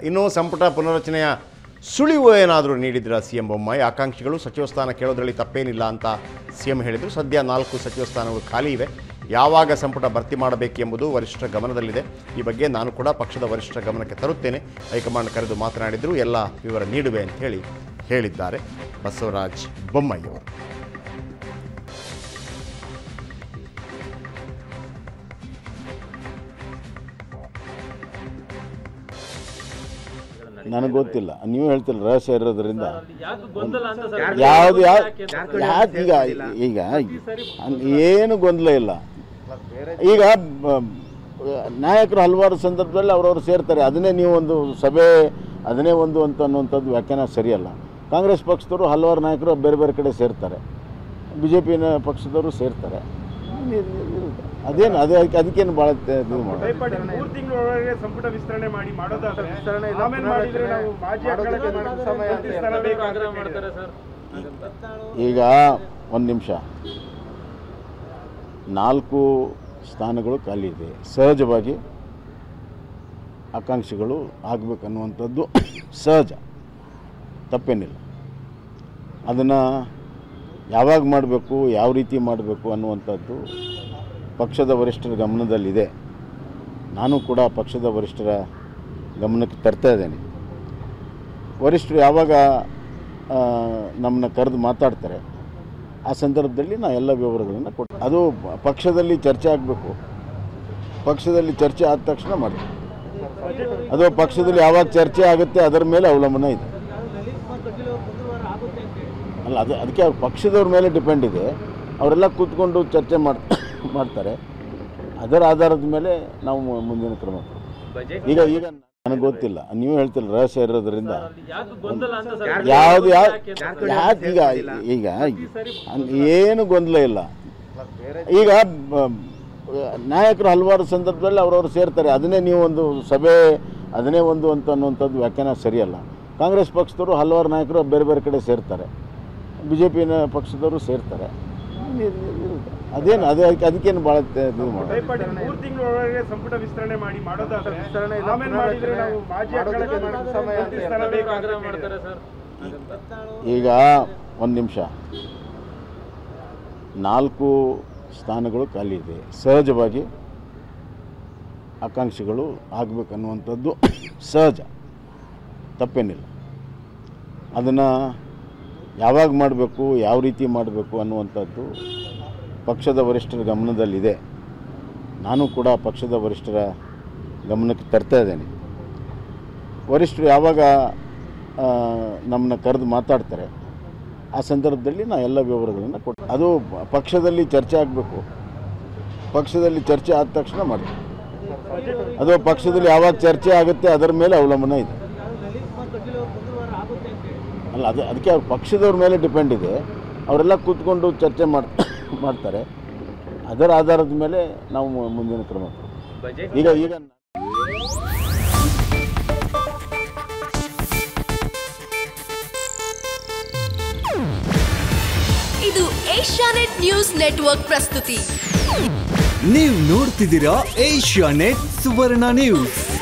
ಇನ್ನೂ ಸಂಪುಟ ಪುನರಚನೆಯ ಸುಳಿವು ಏನಾದರೂ ನೀಡಿದ್ರ ಸಿ ಎಂ ಬೊಮ್ಮಾಯಿ ಆಕಾಂಕ್ಷಿಗಳು ಸಚಿವ ಸ್ಥಾನ ಕೇಳೋದ್ರಲ್ಲಿ ತಪ್ಪೇನಿಲ್ಲ ಅಂತ ಸಿ ಎಂ ಹೇಳಿದರು ಸದ್ಯ ನಾಲ್ಕು ಸಚಿವ ಸ್ಥಾನಗಳು ಖಾಲಿ ಇವೆ ಯಾವಾಗ ಸಂಪುಟ ಭರ್ತಿ ಮಾಡಬೇಕೆಂಬುದು ವರಿಷ್ಠರ ಗಮನದಲ್ಲಿದೆ ಈ ಬಗ್ಗೆ ನಾನು ಕೂಡ ಪಕ್ಷದ ವರಿಷ್ಠರ ಗಮನಕ್ಕೆ ತರುತ್ತೇನೆ ಹೈಕಮಾಂಡ್ ಕರೆದು ಮಾತನಾಡಿದರು ಎಲ್ಲ ವಿವರ ನೀಡುವೆ ಅಂತ ಹೇಳಿ ಹೇಳಿದ್ದಾರೆ ಬಸವರಾಜ್ ಬೊಮ್ಮಾಯಿ ಅವರು ನನಗೆ ಗೊತ್ತಿಲ್ಲ ನೀವು ಹೇಳ್ತಿಲ್ಲ ರಹಸ್ಯ ಇರೋದ್ರಿಂದ ಯಾಕೆ ಗೊಂದಲ ಅಂತ ಸರ್ ಯಾವುದು ಯಾವ್ದು ಯಾಕೆ ಈಗ ಈಗ ಹಂಗ್ ಏನು ಗೊಂದಲ ಇಲ್ಲ ಈಗ ಬ- ನಾಯಕರು ಹಲವಾರು ಸಂದರ್ಭದಲ್ಲಿ ಅವರವರು ಸೇರ್ತಾರೆ ಅದನ್ನೇ ನೀವು ಒಂದು ಸಭೆ ಅದನ್ನೇ ಒಂದು ಅಂತ ಅನ್ನುವಂಥದ್ದು ವ್ಯಾಖ್ಯಾನ ಸರಿಯಲ್ಲ ಕಾಂಗ್ರೆಸ್ ಪಕ್ಷದವರು ಹಲವಾರು ನಾಯಕರು ಬೇರೆ ಬೇರೆ ಕಡೆ ಸೇರ್ತಾರೆ ಬಿ ಜೆ ಪಿನ ಪಕ್ಷದವರು ಸೇರ್ತಾರೆ ಅದೇನು ಅದೇ ಅದಕ್ಕೇನು ಭಾಳ ಇದು ಮಾಡೋದು ಭಯಪಡಿ ಮೂರು ತಿಂಗಳೊಳಗೆ ಸಂಪುಟ ವಿಸ್ತರಣೆ ಮಾಡಿ ಮಾಡೋದಾದ್ರೆ ಆಮೇಲೆ ಮಾಡಿದ್ರೆ ನಾವು ಮಾಜಿ ಅಕಾಡೆಮಿ ಮಂತ್ರಿ ಸ್ಥಾನ ಬೇಕು ಅಂತ ಆಗ್ರಹ ಕೇಳಿದ್ದಾರೆ. ಮಾಡ್ತಾರೆ ಸರ್ ಈಗ ಒಂದು ನಿಮಿಷ ನಾಲ್ಕು ಸ್ಥಾನಗಳು ಖಾಲಿ ಇದೆ ಸಹಜವಾಗಿ ಆಕಾಂಕ್ಷಿಗಳು ಆಗಬೇಕನ್ನುವಂಥದ್ದು ಸಹಜ ತಪ್ಪೇನಿಲ್ಲ ಅದನ್ನು ಯಾವಾಗ ಮಾಡಬೇಕು ಯಾವ ರೀತಿ ಮಾಡಬೇಕು ಅನ್ನುವಂಥದ್ದು ಪಕ್ಷದ ವರಿಷ್ಠರ ಗಮನದಲ್ಲಿದೆ ನಾನು ಕೂಡ ಪಕ್ಷದ ವರಿಷ್ಠರ ಗಮನಕ್ಕೆ ತರ್ತಾ ಇದ್ದೇನೆ ವರಿಷ್ಠರು ಯಾವಾಗ ಆ, ನಮ್ಮನ್ನ ಕರೆದು ಮಾತಾಡ್ತಾರೆ ಆ ಸಂದರ್ಭದಲ್ಲಿ ನಾ ಎಲ್ಲ ವಿವರಗಳನ್ನು ಕೊಟ್ಟು ಅದು ಪಕ್ಷದಲ್ಲಿ ಚರ್ಚೆ ಆಗಬೇಕು ಪಕ್ಷದಲ್ಲಿ ಚರ್ಚೆ ಆದ ತಕ್ಷಣ ಮಾಡ್ತೀವಿ ಅದು ಪಕ್ಷದಲ್ಲಿ ಯಾವಾಗ ಚರ್ಚೆ ಆಗುತ್ತೆ ಅದರ ಮೇಲೆ ಅವಲಂಬನೆ ಇದೆ ಅಲ್ಲ ಅದು ಅದಕ್ಕೆ ಅವ್ರ ಪಕ್ಷದವ್ರ ಮೇಲೆ ಡಿಪೆಂಡ್ ಇದೆ ಅವರೆಲ್ಲ ಕೂತ್ಕೊಂಡು ಚರ್ಚೆ ಮಾಡ್ ಮಾಡ್ತಾರೆ ಅದರ ಆಧಾರದ ಮೇಲೆ ನಾವು ಮುಂದಿನ ಕ್ರಮ ತಗೊಳ್ತೀವಿ. ಈಗ ಈಗ ನನಗೆ ಗೊತ್ತಿಲ್ಲ ನೀವು ಹೇಳ್ತಿಲ್ಲ ರಹಸ್ಯ ಇರೋದ್ರಿಂದ ಯಾಕೆ ಗೊಂದಲ ಅಂತ ಸರ್ ಯಾವುದು ಯಾಕೆ ಈಗ ಈಗ ಹಂಗ್ ಏನು ಗೊಂದಲ ಇಲ್ಲ ಈಗ ಬ- ನಾಯಕರು ಹಲವಾರು ಸಂದರ್ಭದಲ್ಲಿ ಅವರವರು ಸೇರ್ತಾರೆ ಅದನ್ನೇ ನೀವು ಒಂದು ಸಭೆ ಅದನ್ನೇ ಒಂದು ಅಂತ ಅನ್ನುವಂಥದ್ದು ವ್ಯಾಖ್ಯಾನ ಸರಿಯಲ್ಲ ಕಾಂಗ್ರೆಸ್ ಪಕ್ಷದವರು ಹಲವಾರು ನಾಯಕರು ಬೇರೆ ಬೇರೆ ಕಡೆ ಸೇರ್ತಾರೆ ಬಿ ಜೆ ಪಿನ ಪಕ್ಷದವರು ಸೇರ್ತಾರೆ ಅದೇನು ಅದೇ ಅದಕ್ಕೇನು ಭಾಳ ಇದು ಮಾಡೋದು ಭಯಪಡಿ ಮೂರು ತಿಂಗಳೊಳಗೆ ಸಂಪುಟ ವಿಸ್ತರಣೆ ಮಾಡಿ ಮಾಡೋದಾದ್ರೆ ಆಮೇಲೆ ಮಾಡಿದ್ರೆ ನಾವು ಮಾಜಿ ಅಕಾಡೆಮಿ ಮಂತ್ರಿ ಸ್ಥಾನ ಬೇಕು ಅಂತ ಆಗ್ರಹ ಕೇಳಿದ್ದಾರೆ. ಮಾಡ್ತಾರೆ ಸರ್ ಈಗ ಒಂದು ನಿಮಿಷ ನಾಲ್ಕು ಸ್ಥಾನಗಳು ಖಾಲಿ ಇದೆ ಸಹಜವಾಗಿ ಆಕಾಂಕ್ಷಿಗಳು ಆಗಬೇಕನ್ನುವಂಥದ್ದು ಸಹಜ ತಪ್ಪೇನಿಲ್ಲ ಅದನ್ನು ಯಾವಾಗ ಮಾಡಬೇಕು ಯಾವ ರೀತಿ ಮಾಡಬೇಕು ಅನ್ನುವಂಥದ್ದು ಪಕ್ಷದ ವರಿಷ್ಠರ ಗಮನದಲ್ಲಿದೆ ನಾನು ಕೂಡ ಪಕ್ಷದ ವರಿಷ್ಠರ ಗಮನಕ್ಕೆ ತರ್ತಾ ಇದ್ದೇನೆ ವರಿಷ್ಠರು ಯಾವಾಗ ಆ, ನಮ್ಮನ್ನ ಕರೆದು ಮಾತಾಡ್ತಾರೆ ಆ ಸಂದರ್ಭದಲ್ಲಿ ನಾ ಎಲ್ಲ ವಿವರಗಳನ್ನು ಕೊಟ್ಟು ಅದು ಪಕ್ಷದಲ್ಲಿ ಚರ್ಚೆ ಆಗಬೇಕು ಪಕ್ಷದಲ್ಲಿ ಚರ್ಚೆ ಆದ ತಕ್ಷಣ ಮಾಡ್ತೀವಿ ಅದು ಪಕ್ಷದಲ್ಲಿ ಯಾವಾಗ ಚರ್ಚೆ ಆಗುತ್ತೆ ಅದರ ಮೇಲೆ ಅವಲಂಬನೆ ಇದೆ ಅಲ್ಲ ಅದು ಅದಕ್ಕೆ ಅವ್ರ ಪಕ್ಷದವ್ರ ಮೇಲೆ ಡಿಪೆಂಡ್ ಇದೆ ಅವರೆಲ್ಲ ಕೂತ್ಕೊಂಡು ಚರ್ಚೆ ಮಾಡ್ ಮಾಡ್ತಾರೆ ಅದರ ಆಧಾರದ ಮೇಲೆ ನಾವು ಮುಂದಿನ ಕ್ರಮ ತಗೊಳ್ತೀವಿ. ಈಗ ಈಗ ಇದು ಏಷ್ಯಾನೆಟ್ ನ್ಯೂಸ್ ನೆಟ್ವರ್ಕ್ ಪ್ರಸ್ತುತಿ ನೀವು ನೋಡ್ತಿದ್ದೀರಾ ಏಷ್ಯಾ ನೆಟ್ ಸುವರ್ಣ ನ್ಯೂಸ್